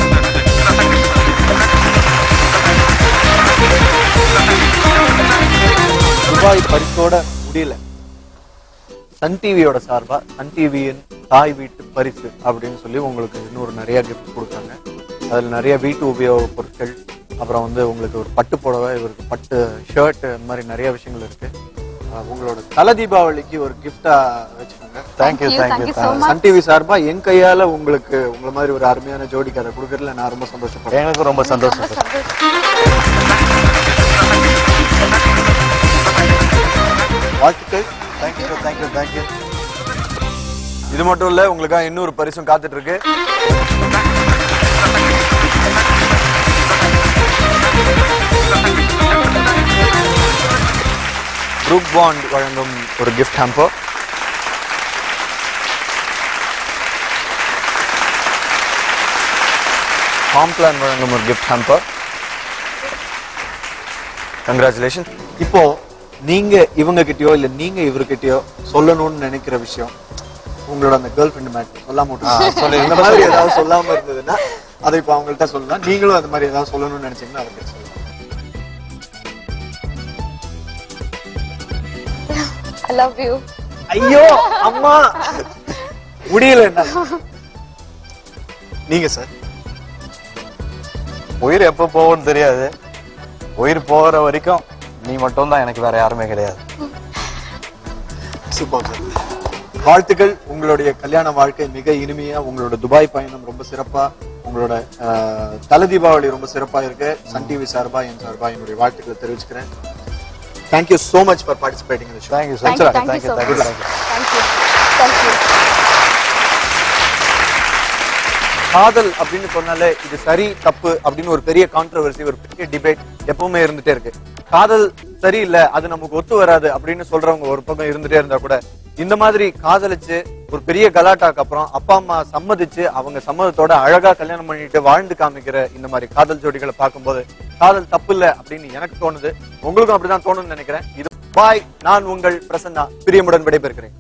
துபாய் பரிசோட முடியல சன் டிவியோட சார்பா சன் டிவியின் தாய் வீட்டு பரிசு அப்படின்னு சொல்லி உங்களுக்கு இன்னொரு நிறைய கிஃப்ட் கொடுத்தாங்க அதுல நிறைய வீட்டு உபயோக பொருட்கள் அப்புறம் வந்து உங்களுக்கு ஒரு பட்டு புடவை இவருக்கு பட்டு ஷர்ட் இந்த மாதிரி நிறைய விஷயங்கள் இருக்கு அஹ் உங்களோட தல தீபாவளிக்கு ஒரு கிஃப்டா வச்சுக்கோங்க thank you thank thank you you so much. Sun TV சார்பா என் கையால உங்களுக்கு உங்களை மாதிரி ஒரு அருமையான ஜோடிக்கு அதை கொடுக்கறதுல நான் ரொம்ப சந்தோஷப்படுறேன் எனக்கு ரொம்ப சந்தோஷம் ரொம்ப சார் சந்தோஷம் வாழ்த்துக்கள் தேங்க்யூ சார் தேங்க்யூ தேங்க்யூ இது மட்டும் இல்ல உங்களுக்காக இன்னொரு பரிசும் காத்துட்டு இருக்கு புரூக் பாண்ட் வழங்கும் ஒரு கிஃப்ட் ஹேம்பர் காம்ப்ளான் வழங்கும் ஒரு கிஃப்ட் ஹேம்பர் கங்க்ராச்சுலேஷன் இப்போ நீங்க இவங்க கிட்டயோ இல்ல நீங்க இவர்கிட்டயோ சொல்லணும்னு நினைக்கிற விஷயம் உங்களோட அந்த கேர்ள் ஃப்ரெண்ட் மேட் சொல்லாம விட்டுருங்க. சொல்லி இந்த மாதிரி ஏதாவது சொல்லாம இருந்ததுன்னா அதை இப்போ அவங்கள்ட்ட சொல்லலாம் நீங்களும் அந்த மாதிரி ஏதாவது சொல்லணும்னு நினைச்சீங்கன்னா அதை பத்தி சொல்லலாம் ஐ லவ் யூ ஐயோ அம்மா முடியல என்ன நீங்க சார் உயிர் எப்போ போகும்னு தெரியாது உயிர் போகிற வரைக்கும் நீ மட்டும் தான் எனக்கு வேற யாருமே கிடையாது சூப்பர் சார் வாழ்த்துக்கள் உங்களுடைய கல்யாண வாழ்க்கை மிக இனிமையா உங்களோட துபாய் பயணம் ரொம்ப சிறப்பா உங்களோட அஹ், தல தீபாவளி ரொம்ப சிறப்பா இருக்கு சன் டிவி சார்பா என் சார்பா என்னுடைய வாழ்த்துக்களை தெரிவிச்சுக்கிறேன் thank you so much for participating in the show thank you thank you sir thank you thank you so thank you much thank you thank you thank you காதல் அப்படின்னு சொன்னாலே இது சரி தப்பு அப்படின்னு ஒரு பெரிய கான்ட்ரவர்சி ஒரு பெரிய டிபேட் எப்பவுமே இருந்துட்டே இருக்கு காதல் சரியில்லை அது நமக்கு ஒத்து வராது அப்படின்னு சொல்றவங்க ஒரு பக்கம் இருந்துட்டே இருந்தா கூட இந்த மாதிரி காதலிச்சு ஒரு பெரிய கலாட்டாக்கு அப்புறம் அப்பா அம்மா சம்மதிச்சு அவங்க சம்மதத்தோட அழகா கல்யாணம் பண்ணிட்டு வாழ்ந்து காமிக்கிற இந்த மாதிரி காதல் ஜோடிகளை பார்க்கும்போது காதல் தப்பு இல்ல அப்படின்னு எனக்கு தோணுது உங்களுக்கும் அப்படிதான் தோணும்னு நினைக்கிறேன் இது பாய் நான் உங்கள் பிரசன்னா பிரியமுடன் விடைபெறுகிறேன்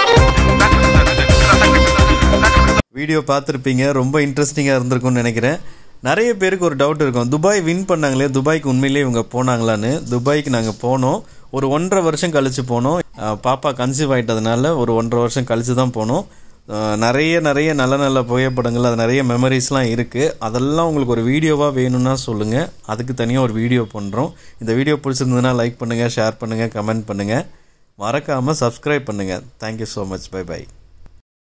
வீடியோ பார்த்துருப்பீங்க ரொம்ப இன்ட்ரெஸ்டிங்காக இருந்திருக்கும்னு நினைக்கிறேன் நிறைய பேருக்கு ஒரு டவுட் இருக்கும் துபாய் வின் பண்ணாங்களே துபாய்க்கு உண்மையிலேயே இவங்க போனாங்களான்னு துபாய்க்கு நாங்கள் போனோம் ஒரு ஒன்றரை வருஷம் கழிச்சு போனோம் அஹ் பாப்பா கன்சீவ் ஆயிட்டதுனால ஒரு ஒன்றரை வருஷம் கழிச்சு தான் போனோம் அஹ், நிறைய நிறைய நல்ல நல்ல புகைப்படங்கள் அது நிறைய மெமரிஸ்லாம் இருக்குது அதெல்லாம் உங்களுக்கு ஒரு வீடியோவாக வேணும்னா சொல்லுங்கள் அதுக்கு தனியாக ஒரு வீடியோ பண்ணுறோம் இந்த வீடியோ பிடிச்சிருந்ததுன்னா லைக் பண்ணுங்கள் ஷேர் பண்ணுங்கள் கமெண்ட் பண்ணுங்கள் மறக்காமல் சப்ஸ்கிரைப் பண்ணுங்கள் thank you so much bye by